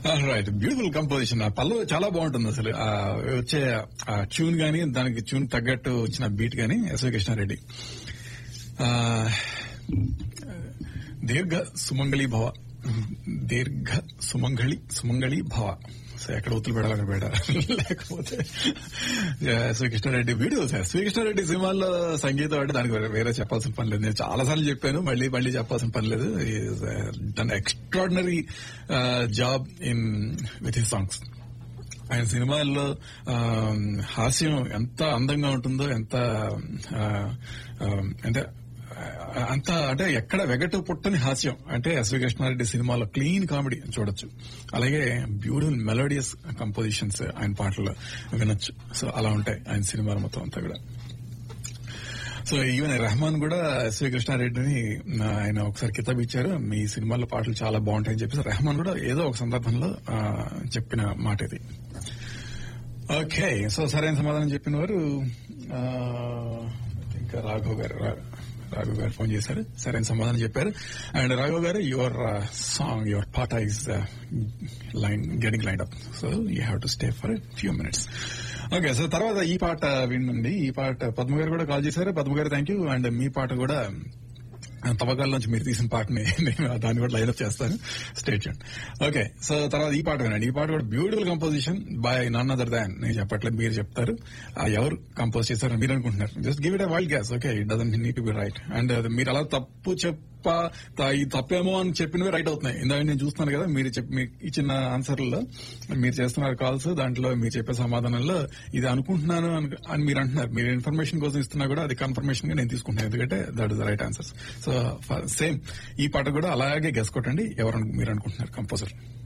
right beautiful composition ఆ పల్లవి చాలా బాగుంటుంది అసలు ఆ వచ్చే ఆ ట్యూన్ గానీ దానికి ట్యూన్ తగ్గట్టు వచ్చిన బీట్ గానీ ఎస్వి కృష్ణారెడ్డి ఆ, దీర్ఘ సుమంగళి భవ దీర్ఘ సుమంగళి సుమంగళి భవ సో ఎక్కడ ఒత్తులు పెడాలి అక్కడ పెట్టాలి లేకపోతే శ్రీకృష్ణారెడ్డి వీడియో సార్ శ్రీకృష్ణారెడ్డి సినిమాల్లో సంగీతం అంటే దానికి వేరే- వేరే చెప్పాల్సిన పని లేదు నేను చాలా సార్లు చెప్పాను మళ్ళీ మళ్ళీ చెప్పాల్సిన పని లేదు done extraordinary job in with his songs ఆయన సినిమాల్లో ఆ, హాస్యం ఎంత అందంగా ఉంటుందో ఎంత ఆ, ఆ, అంటే ఆ, అంత అంటే ఎక్కడ వెగటు పుట్టని హాస్యం అంటే ఎస్వి కృష్ణారెడ్డి సినిమాలో క్లీన్ కామెడీ చూడొచ్చు అలాగే బ్యూటిఫుల్ మెలోడియస్ కంపోజిషన్స్ ఆయన పాటల్లో వినొచ్చు సో అలా ఉంటాయి ఆయన సినిమాలు మొత్తం అంతా కూడా సో ఈవెన్ రెహమాన్ కూడా ఎస్వి కృష్ణారెడ్డిని ఆ, ఆయన ఒకసారి కితాబ్ ఇచ్చారు మీ సినిమాలో పాటలు చాలా బాగుంటాయని చెప్పేసి రెహమాన్ కూడా ఏదో ఒక సందర్భంలో ఆ, చెప్పిన మాట ఇది ఓకే సో సరైన సమాధానం చెప్పిన వారు ఆ, ఇంకా రాఘవ్ గారు రా- రాఘవ్ గారు ఫోన్ చేశారు సరైన సమాధానం చెప్పారు అండ్ రాఘవ్ గారు యువర్ సాంగ్ యువర్ పాట is line getting line up so you have to stay for few minutes okay so తర్వాత ఈ పాట వినండి ఈ పాట పద్మ గారు కూడా కాల్ చేశారు పద్మ గారు థ్యాంక్ యూ అండ్ మీ పాట కూడా తవ్వకాల నుంచి మీరు తీసిన పాటని నేను దాన్ని కూడా లైన్ అప్ చేస్తాను స్టేట్ ఓకే సో తర్వాత ఈ పాట వినండి ఈ పాట కూడా beautiful composition by none other than నేను చెప్పట్లేదు మీరు చెప్తారు ఆ ఎవరు కంపోజ్ చేశారని మీరు అనుకుంటున్నారు just give it a wild guess okay it doesn't need to be right and మీరు అలా తప్పు చెప్ప త- ఈ తప్పేమో అని చెప్పినవి రైట్ అవుతున్నాయి ఇందాక నేను చూస్తున్నాను కదా మీరు చెప్పి మీకు ఇచ్చిన ఆన్సర్లో మీరు చేస్తున్నారు కాల్స్ దాంట్లో మీరు చెప్పే సమాధానంలో ఇది అనుకుంటున్నాను అని- అని మీరు అంటున్నారు మీరు ఇన్ఫర్మేషన్ కోసం ఇస్తున్నా కూడా అది కన్ఫర్మేషన్ గా నేను తీసుకుంటున్నాను ఎందుకంటే that is the right answers so same ఈ పాట కూడా అలాగే గెస్ కొట్టండి ఎవరు అను- మీరు అనుకుంటున్నారు కంపోజర్